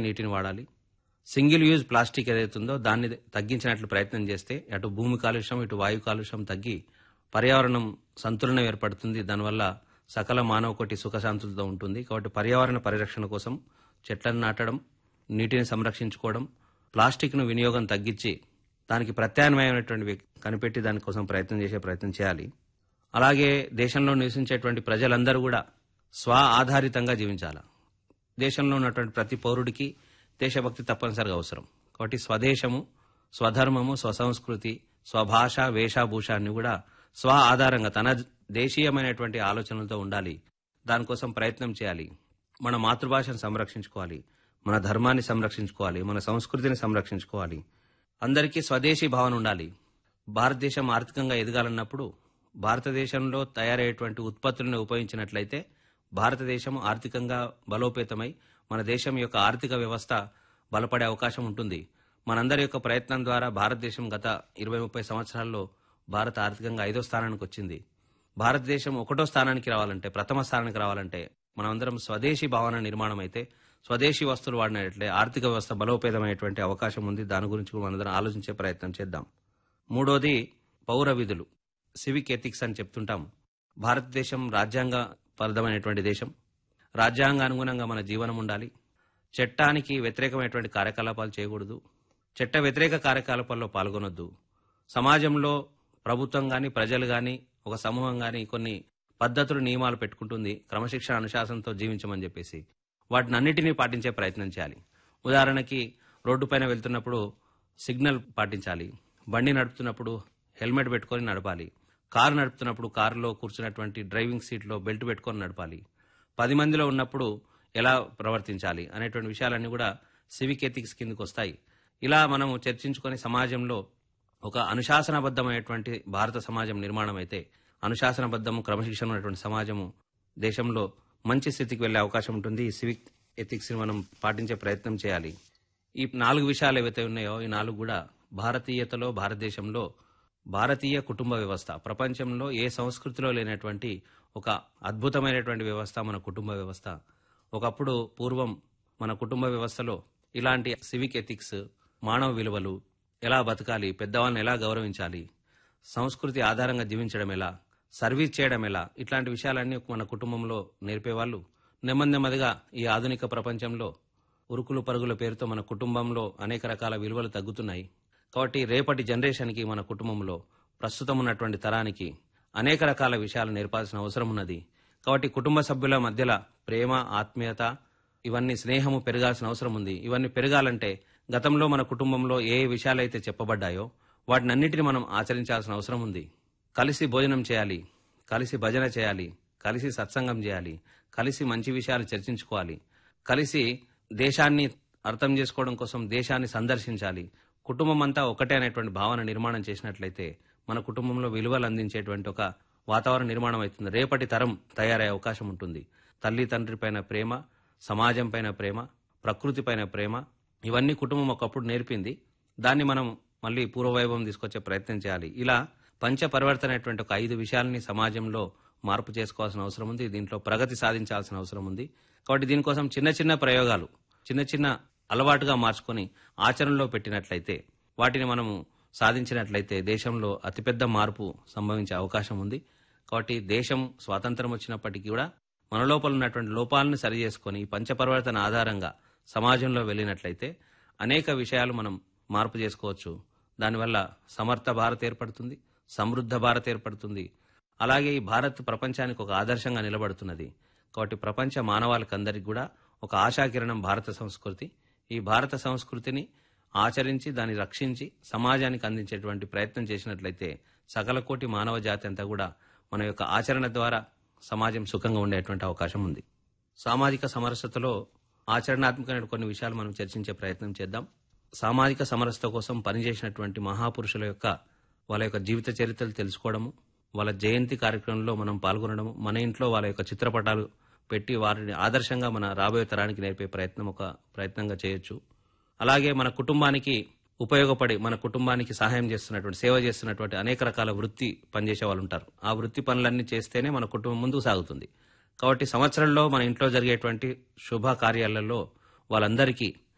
నీటిని వాడాలి single use plastic ఏదైతుందో దాన్ని తగ్గించినట్లు ప్రయత్నం చేస్తే అటు భూమి కాలుష్యం ఇటు వాయు కాలుష్యం తగ్గి పర్యావరణం సంతులనం ఏర్పడుతుంది దానివల్ల సకల మానవ కోటి సుఖశాంతులతో ఉంటుంది కాబట్టి పర్యావరణ పరిరక్షణ కోసం చెట్లను నాటడం నీటిని సంరక్షించుకోవడం ప్లాస్టిక్ను వినియోగం తగ్గించి దానికి ప్రత్యామ్నాయమైనటువంటి కనిపెట్టి దానికోసం ప్రయత్నం చేసే ప్రయత్నం చేయాలి అలాగే దేశంలో నివసించేటువంటి ప్రజలందరూ కూడా స్వ ఆధారితంగా జీవించాలి దేశంలో ఉన్నటువంటి ప్రతి పౌరుడికి దేశభక్తి తప్పనిసరిగా అవసరం కాబట్టి స్వదేశము స్వధర్మము స్వసంస్కృతి స్వభాష వేషభూష అన్ని కూడా స్వ ఆధారంగా తన దేశీయమైనటువంటి ఆలోచనలతో ఉండాలి దానికోసం ప్రయత్నం చేయాలి మన మాతృభాషను సంరక్షించుకోవాలి మన ధర్మాన్ని సంరక్షించుకోవాలి మన సంస్కృతిని సంరక్షించుకోవాలి అందరికీ స్వదేశీ భావన ఉండాలి భారతదేశం ఆర్థికంగా ఎదగాలన్నప్పుడు భారతదేశంలో తయారయ్యేటువంటి ఉత్పత్తులను ఉపయోగించినట్లయితే భారతదేశం ఆర్థికంగా బలోపేతమై మన దేశం యొక్క ఆర్థిక వ్యవస్థ బలపడే అవకాశం ఉంటుంది మనందరి యొక్క ప్రయత్నం ద్వారా భారతదేశం గత ఇరవై ముప్పై సంవత్సరాల్లో భారత ఆర్థికంగా ఐదో స్థానానికి వచ్చింది భారతదేశం ఒకటో స్థానానికి రావాలంటే ప్రథమ స్థానానికి రావాలంటే మనమందరం స్వదేశీ భావన నిర్మాణం అయితే స్వదేశీ వస్తువులు వాడినట్లే ఆర్థిక వ్యవస్థ బలోపేతమైనటువంటి అవకాశం ఉంది దాని గురించి కూడా మనందరం ఆలోచించే ప్రయత్నం చేద్దాం మూడోది పౌర విధులు సివిక్ ఎథిక్స్ అని చెప్తుంటాం భారతదేశం రాజ్యాంగ పరిధమైనటువంటి దేశం రాజ్యాంగానుగుణంగా మన జీవనం ఉండాలి చట్టానికి వ్యతిరేకమైనటువంటి కార్యకలాపాలు చేయకూడదు చట్ట వ్యతిరేక కార్యకలాపాల్లో పాల్గొనొద్దు సమాజంలో ప్రభుత్వం కానీ ప్రజలు కానీ ఒక సమూహం కానీ కొన్ని పద్ధతులు నియమాలు పెట్టుకుంటుంది క్రమశిక్షణ అనుశాసనతో జీవించమని చెప్పేసి వాటిని అన్నిటినీ పాటించే ప్రయత్నం చేయాలి ఉదాహరణకి రోడ్డుపైన వెళ్తున్నప్పుడు సిగ్నల్ పాటించాలి బండి నడుపుతున్నప్పుడు హెల్మెట్ పెట్టుకొని నడపాలి కారు నడుపుతున్నప్పుడు కారులో కూర్చున్నటువంటి డ్రైవింగ్ సీట్లో బెల్ట్ పెట్టుకొని నడపాలి పది మందిలో ఉన్నప్పుడు ఎలా ప్రవర్తించాలి అనేటువంటి విషయాలన్నీ కూడా సివిక్ ఎథిక్స్ కిందకు వస్తాయి ఇలా మనం చర్చించుకొని సమాజంలో ఒక అనుశాసనబద్ధమైనటువంటి భారత సమాజం నిర్మాణం అయితే అనుశాసనబద్ధము క్రమశిక్షణ ఉన్నటువంటి సమాజము దేశంలో మంచి స్థితికి వెళ్లే అవకాశం ఉంటుంది ఈ సివిక్ ఎథిక్స్ ని మనం పాటించే ప్రయత్నం చేయాలి ఈ నాలుగు విషయాలు ఏవైతే ఉన్నాయో ఈ నాలుగు కూడా భారతీయతలో భారతదేశంలో భారతీయ కుటుంబ వ్యవస్థ ప్రపంచంలో ఏ సంస్కృతిలో లేనటువంటి ఒక అద్భుతమైనటువంటి వ్యవస్థ మన కుటుంబ వ్యవస్థ ఒకప్పుడు పూర్వం మన కుటుంబ వ్యవస్థలో ఇలాంటి సివిక్ ఎథిక్స్ మానవ విలువలు ఎలా బతకాలి పెద్దవాళ్ళని ఎలా గౌరవించాలి సంస్కృతి ఆధారంగా జీవించడం ఎలా సర్వీస్ చేయడం ఎలా ఇట్లాంటి విషయాలన్నీ మన కుటుంబంలో నేర్పేవాళ్ళు నెమ్మది నెమ్మదిగా ఈ ఆధునిక ప్రపంచంలో ఉరుకులు పరుగుల పేరుతో మన కుటుంబంలో అనేక రకాల విలువలు తగ్గుతున్నాయి కాబట్టి రేపటి జనరేషన్కి మన కుటుంబంలో ప్రస్తుతం ఉన్నటువంటి తరానికి అనేక రకాల విషయాలు నేర్పాల్సిన అవసరం ఉన్నది కాబట్టి కుటుంబ సభ్యుల మధ్యలో ప్రేమ ఆత్మీయత ఇవన్నీ స్నేహము పెరగాల్సిన అవసరం ఉంది ఇవన్నీ పెరగాలంటే గతంలో మన కుటుంబంలో ఏ విషయాలైతే చెప్పబడ్డాయో వాటినన్నిటిని మనం ఆచరించాల్సిన అవసరం ఉంది కలిసి భోజనం చేయాలి కలిసి భజన చేయాలి కలిసి సత్సంగం చేయాలి కలిసి మంచి విషయాలు చర్చించుకోవాలి కలిసి దేశాన్ని అర్థం చేసుకోవడం కోసం దేశాన్ని సందర్శించాలి కుటుంబం అంతా ఒకటే అనేటువంటి భావన నిర్మాణం చేసినట్లయితే మన కుటుంబంలో విలువలు అందించేటువంటి ఒక వాతావరణ నిర్మాణం అవుతుంది రేపటి తరం తయారయ్యే అవకాశం ఉంటుంది తల్లి తండ్రి పైన ప్రేమ సమాజం పైన ప్రేమ ప్రకృతి పైన ప్రేమ ఇవన్నీ కుటుంబం ఒకప్పుడు నేర్పింది దాన్ని మనం మళ్ళీ పూర్వవైభవం తీసుకొచ్చే ప్రయత్నం చేయాలి ఇలా పంచ పరివర్తన అనేటువంటి ఒక ఐదు విషయాలని సమాజంలో మార్పు చేసుకోవాల్సిన అవసరం ఉంది దీంట్లో ప్రగతి సాధించాల్సిన అవసరం ఉంది కాబట్టి దీనికోసం చిన్న చిన్న ప్రయోగాలు చిన్న చిన్న అలవాటుగా మార్చుకొని ఆచరణలో పెట్టినట్లయితే వాటిని మనము సాధించినట్లయితే దేశంలో అతిపెద్ద మార్పు సంభవించే అవకాశం ఉంది కాబట్టి దేశం స్వాతంత్రం వచ్చినప్పటికీ కూడా మన లోపల ఉన్నటువంటి లోపాలను సరిచేసుకొని ఈ పంచపరివర్తన ఆధారంగా సమాజంలో వెళ్ళినట్లయితే అనేక విషయాలు మనం మార్పు చేసుకోవచ్చు దానివల్ల సమర్థ భారత్ ఏర్పడుతుంది సమృద్ధ భారత్ ఏర్పడుతుంది అలాగే ఈ భారత్ ప్రపంచానికి ఒక ఆదర్శంగా నిలబడుతున్నది కాబట్టి ప్రపంచ మానవాళికందరికీ కూడా ఒక ఆశాకిరణం భారత సంస్కృతి ఈ భారత సంస్కృతిని ఆచరించి దాన్ని రక్షించి సమాజానికి అందించేటువంటి ప్రయత్నం చేసినట్లయితే సకల కోటి మానవ జాతి అంతా కూడా మన యొక్క ఆచరణ ద్వారా సమాజం సుఖంగా ఉండేటువంటి అవకాశం ఉంది సామాజిక సమరసతలో ఆచరణాత్మకమైన కొన్ని విషయాలు మనం చర్చించే ప్రయత్నం చేద్దాం సామాజిక సమరసత కోసం పనిచేసినటువంటి మహాపురుషుల యొక్క వాళ్ళ యొక్క జీవిత చరిత్రలు తెలుసుకోవడము వాళ్ళ జయంతి కార్యక్రమంలో మనం పాల్గొనడము మన ఇంట్లో వాళ్ళ యొక్క చిత్రపటాలు పెట్టి వారిని ఆదర్శంగా మన రాబోయే తరానికి నేర్పే ప్రయత్నం ఒక ప్రయత్నంగా చేయొచ్చు అలాగే మన కుటుంబానికి ఉపయోగపడి మన కుటుంబానికి సహాయం చేస్తున్నటువంటి సేవ చేస్తున్నటువంటి అనేక రకాల వృత్తి పనిచేసే వాళ్ళు ఉంటారు ఆ వృత్తి పనులన్నీ చేస్తేనే మన కుటుంబం ముందుకు సాగుతుంది కాబట్టి సంవత్సరంలో మన ఇంట్లో జరిగేటువంటి శుభ కార్యాలలో వాళ్ళందరికీ